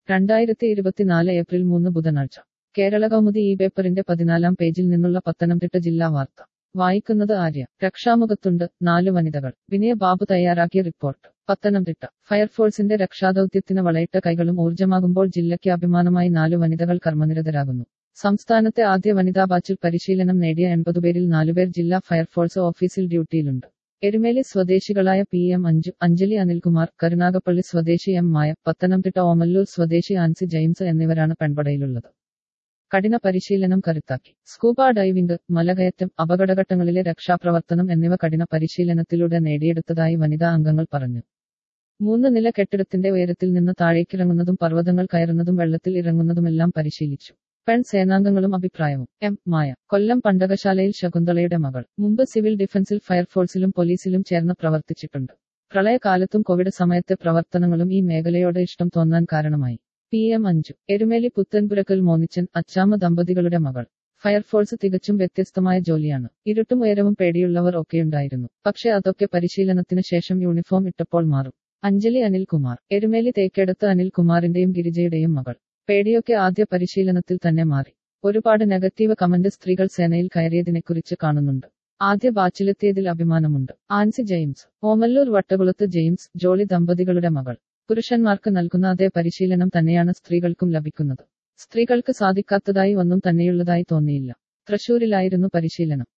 രണ്ടായിരത്തി ഇരുപത്തിനാല് ഏപ്രിൽ മൂന്ന് ബുധനാഴ്ച കേരള കൗമുദി ഈ പേപ്പറിന്റെ പതിനാലാം പേജിൽ നിന്നുള്ള പത്തനംതിട്ട ജില്ലാ വാർത്ത വായിക്കുന്നത് ആര്യ രക്ഷാമുഖത്തുണ്ട് നാല് വനിതകൾ വിനയ ബാബു തയ്യാറാക്കിയ റിപ്പോർട്ട് പത്തനംതിട്ട ഫയർഫോഴ്സിന്റെ രക്ഷാദൌത്യത്തിന് വളയിട്ട കൈകളും ഊർജ്ജമാകുമ്പോൾ ജില്ലയ്ക്ക് അഭിമാനമായി നാല് വനിതകൾ കർമ്മനിരതരാകുന്നു സംസ്ഥാനത്തെ ആദ്യ വനിതാ ബാച്ചിൽ പരിശീലനം നേടിയ എൺപതുപേരിൽ നാലുപേർ ജില്ലാ ഫയർഫോഴ്സ് ഓഫീസിൽ ഡ്യൂട്ടിയിലുണ്ട് എരുമേലി സ്വദേശികളായ പി എം അഞ്ജു അഞ്ജലി അനിൽകുമാർ കരുനാഗപ്പള്ളി സ്വദേശി എം മായ പത്തനംതിട്ട ഓമല്ലൂർ സ്വദേശി ആൻസി ജെയിംസ് എന്നിവരാണ് പെൺപടയിലുള്ളത് കഠിന പരിശീലനം കരുത്താക്കി സ്കൂബ ഡൈവിംഗ് മലകയറ്റം അപകടഘട്ടങ്ങളിലെ രക്ഷാപ്രവർത്തനം എന്നിവ കഠിന പരിശീലനത്തിലൂടെ നേടിയെടുത്തതായി വനിതാ അംഗങ്ങൾ പറഞ്ഞു മൂന്ന് നില കെട്ടിടത്തിന്റെ ഉയരത്തിൽ നിന്ന് താഴേക്കിറങ്ങുന്നതും പർവ്വതങ്ങൾ കയറുന്നതും വെള്ളത്തിൽ ഇറങ്ങുന്നതുമെല്ലാം പരിശീലിച്ചു പെൺ സേനാംഗങ്ങളും അഭിപ്രായവും എം മായ കൊല്ലം പണ്ടകശാലയിൽ ശകുന്തളയുടെ മകൾ മുമ്പ് സിവിൽ ഡിഫൻസിൽ ഫയർഫോഴ്സിലും പോലീസിലും ചേർന്ന് പ്രവർത്തിച്ചിട്ടുണ്ട് പ്രളയകാലത്തും കോവിഡ് സമയത്തെ പ്രവർത്തനങ്ങളും ഈ മേഖലയോട് ഇഷ്ടം തോന്നാൻ കാരണമായി പി എം അഞ്ജു എരുമേലി പുത്തൻപുരക്കൽ മോനിച്ചൻ അച്ചാമ്മ ദമ്പതികളുടെ മകൾ ഫയർഫോഴ്സ് തികച്ചും വ്യത്യസ്തമായ ജോലിയാണ് ഇരുട്ടും ഉയരവും പേടിയുള്ളവർ ഒക്കെയുണ്ടായിരുന്നു പക്ഷെ അതൊക്കെ പരിശീലനത്തിന് ശേഷം യൂണിഫോം ഇട്ടപ്പോൾ മാറും അഞ്ജലി അനിൽകുമാർ എരുമേലി തേക്കെടുത്ത് അനിൽകുമാറിന്റെയും ഗിരിജയുടെയും മകൾ പേടിയൊക്കെ ആദ്യ പരിശീലനത്തിൽ തന്നെ മാറി ഒരുപാട് നെഗറ്റീവ് കമന്റ് സ്ത്രീകൾ സേനയിൽ കയറിയതിനെക്കുറിച്ച് കാണുന്നുണ്ട് ആദ്യ ബാച്ചിലെത്തിയതിൽ അഭിമാനമുണ്ട് ആൻസി ജെയിംസ് ഓമല്ലൂർ വട്ടകുളത്ത് ജെയിംസ് ജോളി ദമ്പതികളുടെ മകൾ പുരുഷന്മാർക്ക് നൽകുന്ന അതേ പരിശീലനം തന്നെയാണ് സ്ത്രീകൾക്കും ലഭിക്കുന്നത് സ്ത്രീകൾക്ക് സാധിക്കാത്തതായി ഒന്നും തന്നെയുള്ളതായി തോന്നിയില്ല തൃശൂരിലായിരുന്നു പരിശീലനം